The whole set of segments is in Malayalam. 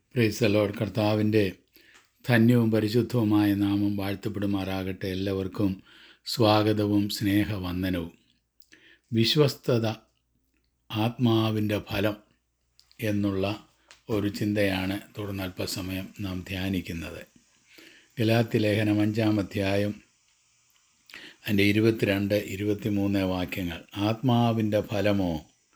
പ്രൈസലോഡ് കർത്താവിൻ്റെ ധന്യവും പരിശുദ്ധവുമായ നാമം വാഴ്ത്തപ്പെടുമാറാകട്ടെ എല്ലാവർക്കും സ്വാഗതവും സ്നേഹവന്ദനവും വിശ്വസ്തത ആത്മാവിൻ്റെ ഫലം എന്നുള്ള ഒരു ചിന്തയാണ് തുടർന്ന് അല്പസമയം നാം ധ്യാനിക്കുന്നത് ഗലാത്തി ലേഖനം അഞ്ചാം അധ്യായം അതിൻ്റെ ഇരുപത്തിരണ്ട് ഇരുപത്തിമൂന്ന് വാക്യങ്ങൾ ആത്മാവിൻ്റെ ഫലമോ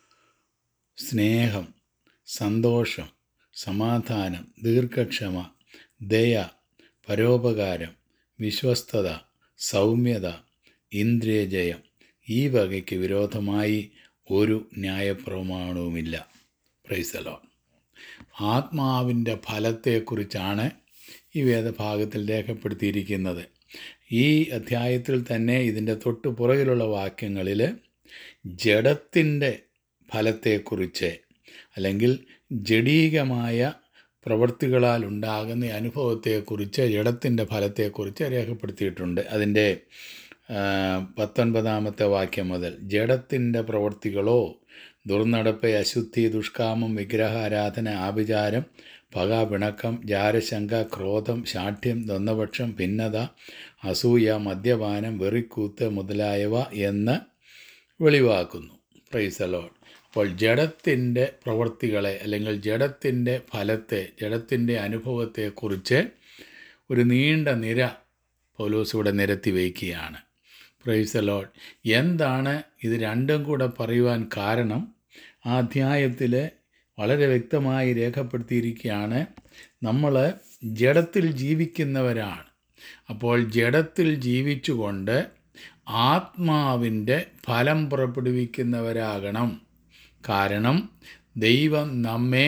സ്നേഹം സന്തോഷം സമാധാനം ദീർഘക്ഷമ ദയ പരോപകാരം വിശ്വസ്തത സൗമ്യത ഇന്ദ്രിയജയം ഈ വകയ്ക്ക് വിരോധമായി ഒരു ന്യായപ്രമാണവുമില്ല പ്രൈസലോ ആത്മാവിൻ്റെ ഫലത്തെക്കുറിച്ചാണ് ഈ വേദഭാഗത്തിൽ രേഖപ്പെടുത്തിയിരിക്കുന്നത് ഈ അധ്യായത്തിൽ തന്നെ ഇതിൻ്റെ തൊട്ട് പുറകിലുള്ള വാക്യങ്ങളിൽ ജഡത്തിൻ്റെ ഫലത്തെക്കുറിച്ച് അല്ലെങ്കിൽ ജഡീകമായ പ്രവൃത്തികളാൽ ഉണ്ടാകുന്ന അനുഭവത്തെക്കുറിച്ച് ജഡത്തിൻ്റെ ഫലത്തെക്കുറിച്ച് രേഖപ്പെടുത്തിയിട്ടുണ്ട് അതിൻ്റെ ആ, പത്തൊൻപതാമത്തെ വാക്യം മുതൽ ജഡത്തിൻ്റെ പ്രവൃത്തികളോ ദുർനടപ്പ് അശുദ്ധി ദുഷ്കാമം വിഗ്രഹാരാധന ആഭിചാരം പക പിണക്കം ജാരശങ്ക ക്രോധം ശാഠ്യം ദന്നപക്ഷം ഭിന്നത അസൂയ മദ്യപാനം വെറിക്കൂത്ത് മുതലായവ എന്ന് വെളിവാക്കുന്നു പ്രൈസലോൺ അപ്പോൾ ജഡത്തിൻ്റെ പ്രവൃത്തികളെ അല്ലെങ്കിൽ ജഡത്തിൻ്റെ ഫലത്തെ ജഡത്തിൻ്റെ അനുഭവത്തെക്കുറിച്ച് ഒരു നീണ്ട നിര പൗലോസ് ഇവിടെ നിരത്തി വയ്ക്കുകയാണ് പ്രൈസലോൺ എന്താണ് ഇത് രണ്ടും കൂടെ പറയുവാൻ കാരണം ആ അധ്യായത്തിൽ വളരെ വ്യക്തമായി രേഖപ്പെടുത്തിയിരിക്കുകയാണ് നമ്മൾ ജഡത്തിൽ ജീവിക്കുന്നവരാണ് അപ്പോൾ ജഡത്തിൽ ജീവിച്ചുകൊണ്ട് ആത്മാവിൻ്റെ ഫലം പുറപ്പെടുവിക്കുന്നവരാകണം കാരണം ദൈവം നമ്മെ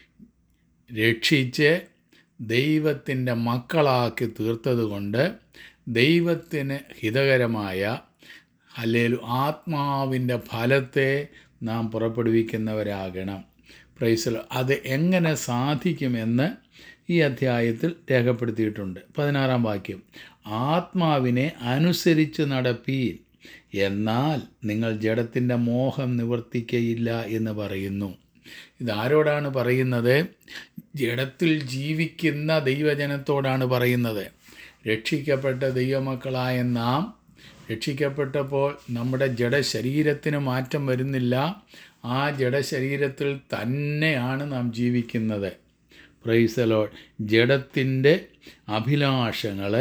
രക്ഷിച്ച് ദൈവത്തിൻ്റെ മക്കളാക്കി തീർത്തതുകൊണ്ട് ദൈവത്തിന് ഹിതകരമായ അല്ലെങ്കിൽ ആത്മാവിൻ്റെ ഫലത്തെ നാം പുറപ്പെടുവിക്കുന്നവരാകണം പ്രൈസൽ അത് എങ്ങനെ സാധിക്കുമെന്ന് ഈ അധ്യായത്തിൽ രേഖപ്പെടുത്തിയിട്ടുണ്ട് പതിനാറാം വാക്യം ആത്മാവിനെ അനുസരിച്ച് നടപ്പീൻ എന്നാൽ നിങ്ങൾ ജഡത്തിൻ്റെ മോഹം നിവർത്തിക്കയില്ല എന്ന് പറയുന്നു ഇതാരോടാണ് പറയുന്നത് ജഡത്തിൽ ജീവിക്കുന്ന ദൈവജനത്തോടാണ് പറയുന്നത് രക്ഷിക്കപ്പെട്ട ദൈവമക്കളായ നാം രക്ഷിക്കപ്പെട്ടപ്പോൾ നമ്മുടെ ജഡശരീരത്തിന് മാറ്റം വരുന്നില്ല ആ ജഡശരീരത്തിൽ തന്നെയാണ് നാം ജീവിക്കുന്നത് പ്രൈസലോ ജഡത്തിൻ്റെ അഭിലാഷങ്ങൾ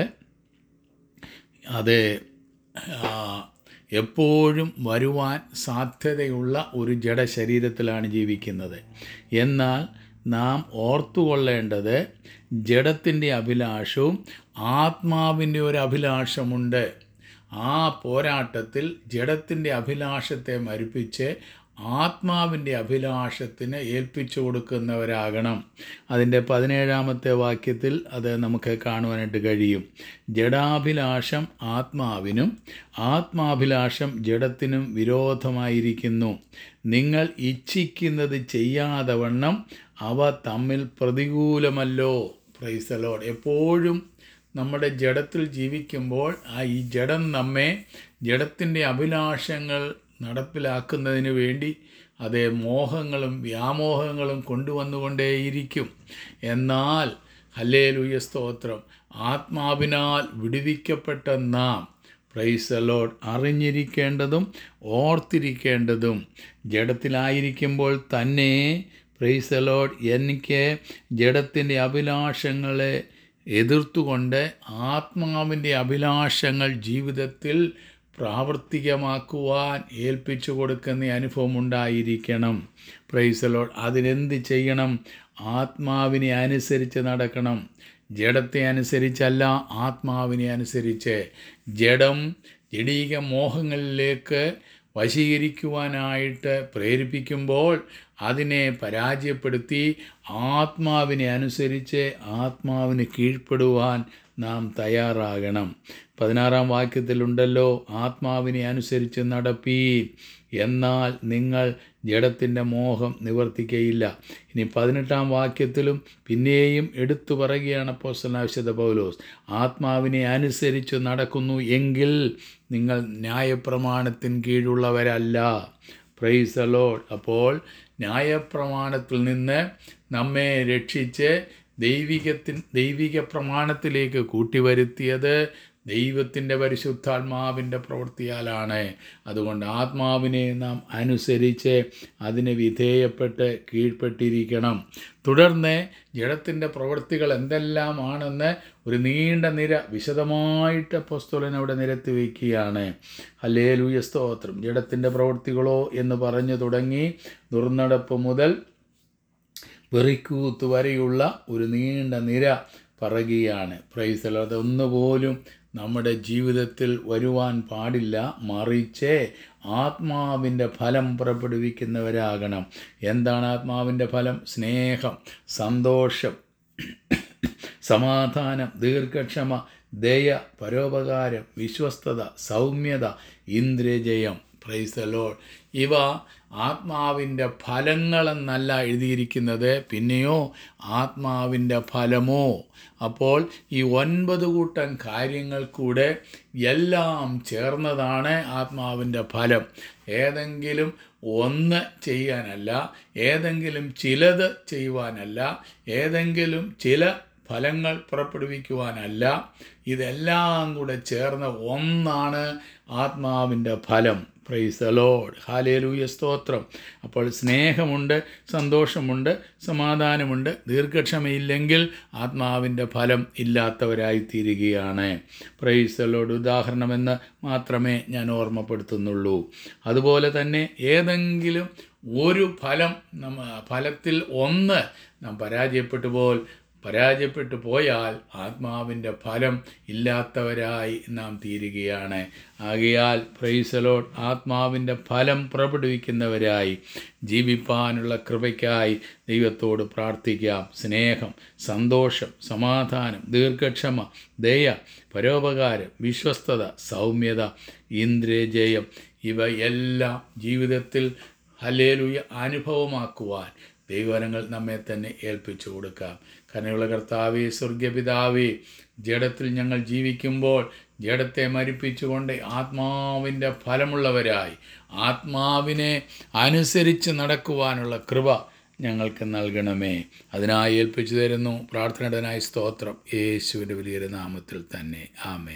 അത് ആ, എപ്പോഴും വരുവാൻ സാധ്യതയുള്ള ഒരു ജഡശരീരത്തിലാണ് ജീവിക്കുന്നത് എന്നാൽ നാം ഓർത്തുകൊള്ളേണ്ടത് ജഡത്തിൻ്റെ അഭിലാഷവും ആത്മാവിൻ്റെ ഒരു അഭിലാഷമുണ്ട് ആ പോരാട്ടത്തിൽ ജഡത്തിൻ്റെ അഭിലാഷത്തെ മരിപ്പിച്ച് ആത്മാവിൻ്റെ അഭിലാഷത്തിന് ഏൽപ്പിച്ചു കൊടുക്കുന്നവരാകണം അതിൻ്റെ പതിനേഴാമത്തെ വാക്യത്തിൽ അത് നമുക്ക് കാണുവാനായിട്ട് കഴിയും ജഡാഭിലാഷം ആത്മാവിനും ആത്മാഭിലാഷം ജഡത്തിനും വിരോധമായിരിക്കുന്നു നിങ്ങൾ ഇച്ഛിക്കുന്നത് ചെയ്യാതെ വണ്ണം അവ തമ്മിൽ പ്രതികൂലമല്ലോ പ്രൈസലോഡ് എപ്പോഴും നമ്മുടെ ജഡത്തിൽ ജീവിക്കുമ്പോൾ ആ ഈ ജഡം നമ്മെ ജഡത്തിൻ്റെ അഭിലാഷങ്ങൾ നടപ്പിലാക്കുന്നതിന് വേണ്ടി അതേ മോഹങ്ങളും വ്യാമോഹങ്ങളും കൊണ്ടുവന്നുകൊണ്ടേയിരിക്കും എന്നാൽ ഹല്ലേലൂയ സ്തോത്രം ആത്മാവിനാൽ വിടുവിക്കപ്പെട്ട നാം പ്രൈസലോഡ് അറിഞ്ഞിരിക്കേണ്ടതും ഓർത്തിരിക്കേണ്ടതും ജഡത്തിലായിരിക്കുമ്പോൾ തന്നെ പ്രൈസലോഡ് എനിക്ക് ജഡത്തിൻ്റെ അഭിലാഷങ്ങളെ എതിർത്തുകൊണ്ട് ആത്മാവിൻ്റെ അഭിലാഷങ്ങൾ ജീവിതത്തിൽ പ്രാവർത്തികമാക്കുവാൻ ഏൽപ്പിച്ചു കൊടുക്കുന്ന അനുഭവം ഉണ്ടായിരിക്കണം പ്രൈസലോഡ് അതിനെന്ത് ചെയ്യണം ആത്മാവിനെ അനുസരിച്ച് നടക്കണം ജഡത്തെ അനുസരിച്ചല്ല ആത്മാവിനെ അനുസരിച്ച് ജഡം ജഡീക മോഹങ്ങളിലേക്ക് വശീകരിക്കുവാനായിട്ട് പ്രേരിപ്പിക്കുമ്പോൾ അതിനെ പരാജയപ്പെടുത്തി ആത്മാവിനെ അനുസരിച്ച് ആത്മാവിന് കീഴ്പ്പെടുവാൻ നാം തയ്യാറാകണം പതിനാറാം വാക്യത്തിലുണ്ടല്ലോ ആത്മാവിനെ അനുസരിച്ച് നടപ്പീൻ എന്നാൽ നിങ്ങൾ ജഡത്തിൻ്റെ മോഹം നിവർത്തിക്കയില്ല ഇനി പതിനെട്ടാം വാക്യത്തിലും പിന്നെയും എടുത്തു പറയുകയാണ് അപ്പോസ്തലനാവശ്യത പൗലോസ് ആത്മാവിനെ അനുസരിച്ച് നടക്കുന്നു എങ്കിൽ നിങ്ങൾ ന്യായപ്രമാണത്തിന് കീഴുള്ളവരല്ല പ്രൈസ് അലോഡ് അപ്പോൾ ന്യായപ്രമാണത്തിൽ നിന്ന് നമ്മെ രക്ഷിച്ച് ദൈവികത്തിൻ ദൈവിക പ്രമാണത്തിലേക്ക് കൂട്ടിവരുത്തിയത് ദൈവത്തിൻ്റെ പരിശുദ്ധാത്മാവിൻ്റെ പ്രവൃത്തിയാലാണ് അതുകൊണ്ട് ആത്മാവിനെ നാം അനുസരിച്ച് അതിന് വിധേയപ്പെട്ട് കീഴ്പ്പെട്ടിരിക്കണം തുടർന്ന് ജഡത്തിൻ്റെ പ്രവൃത്തികൾ എന്തെല്ലാമാണെന്ന് ഒരു നീണ്ട നിര വിശദമായിട്ട് പുസ്തകൻ അവിടെ നിരത്തി വയ്ക്കുകയാണ് അല്ലേ ലൂയ സ്തോത്രം ജഡത്തിൻ്റെ പ്രവൃത്തികളോ എന്ന് പറഞ്ഞു തുടങ്ങി ദുർനടപ്പ് മുതൽ വെറിക്കൂത്ത് വരെയുള്ള ഒരു നീണ്ട നിര പറയുകയാണ് പ്രൈസൽ അതൊന്നുപോലും നമ്മുടെ ജീവിതത്തിൽ വരുവാൻ പാടില്ല മറിച്ച് ആത്മാവിൻ്റെ ഫലം പുറപ്പെടുവിക്കുന്നവരാകണം എന്താണ് ആത്മാവിൻ്റെ ഫലം സ്നേഹം സന്തോഷം സമാധാനം ദീർഘക്ഷമ ദയ പരോപകാരം വിശ്വസ്തത സൗമ്യത ഇന്ദ്രജയം പ്രൈസ് ലോഡ് ഇവ ആത്മാവിൻ്റെ ഫലങ്ങളെന്നല്ല എഴുതിയിരിക്കുന്നത് പിന്നെയോ ആത്മാവിൻ്റെ ഫലമോ അപ്പോൾ ഈ ഒൻപത് കൂട്ടം കാര്യങ്ങൾ കൂടെ എല്ലാം ചേർന്നതാണ് ആത്മാവിൻ്റെ ഫലം ഏതെങ്കിലും ഒന്ന് ചെയ്യാനല്ല ഏതെങ്കിലും ചിലത് ചെയ്യുവാനല്ല ഏതെങ്കിലും ചില ഫലങ്ങൾ പുറപ്പെടുവിക്കുവാനല്ല ഇതെല്ലാം കൂടെ ചേർന്ന ഒന്നാണ് ആത്മാവിൻ്റെ ഫലം പ്രൈസ് ലോഡ് ഹാലേലൂയ സ്തോത്രം അപ്പോൾ സ്നേഹമുണ്ട് സന്തോഷമുണ്ട് സമാധാനമുണ്ട് ദീർഘക്ഷമയില്ലെങ്കിൽ ആത്മാവിൻ്റെ ഫലം ഇല്ലാത്തവരായി തീരുകയാണ് പ്രൈസ് ലോഡ് ഉദാഹരണമെന്ന് മാത്രമേ ഞാൻ ഓർമ്മപ്പെടുത്തുന്നുള്ളൂ അതുപോലെ തന്നെ ഏതെങ്കിലും ഒരു ഫലം നമ്മ ഫലത്തിൽ ഒന്ന് നാം പരാജയപ്പെട്ടു പോൽ പരാജയപ്പെട്ടു പോയാൽ ആത്മാവിൻ്റെ ഫലം ഇല്ലാത്തവരായി നാം തീരുകയാണ് ആകയാൽ പ്രൈസലോട്ട് ആത്മാവിൻ്റെ ഫലം പുറപ്പെടുവിക്കുന്നവരായി ജീവിപ്പാനുള്ള കൃപയ്ക്കായി ദൈവത്തോട് പ്രാർത്ഥിക്കാം സ്നേഹം സന്തോഷം സമാധാനം ദീർഘക്ഷമ ദയ പരോപകാരം വിശ്വസ്തത സൗമ്യത ഇന്ദ്രജയം ഇവ എല്ലാം ജീവിതത്തിൽ ഹലേലുയ അനുഭവമാക്കുവാൻ ദൈവവരങ്ങൾ നമ്മെ തന്നെ ഏൽപ്പിച്ചു കൊടുക്കാം കരുണയുള്ള കർത്താവേ സ്വർഗപിതാവേ ജഡത്തിൽ ഞങ്ങൾ ജീവിക്കുമ്പോൾ ജഡത്തെ മരിപ്പിച്ചുകൊണ്ട് ആത്മാവിൻ്റെ ഫലമുള്ളവരായി ആത്മാവിനെ അനുസരിച്ച് നടക്കുവാനുള്ള കൃപ ഞങ്ങൾക്ക് നൽകണമേ അതിനായി ഏൽപ്പിച്ചു തരുന്നു പ്രാർത്ഥനയുടനായി സ്തോത്രം യേശുവിൻ്റെ വലിയൊരു നാമത്തിൽ തന്നെ ആമേ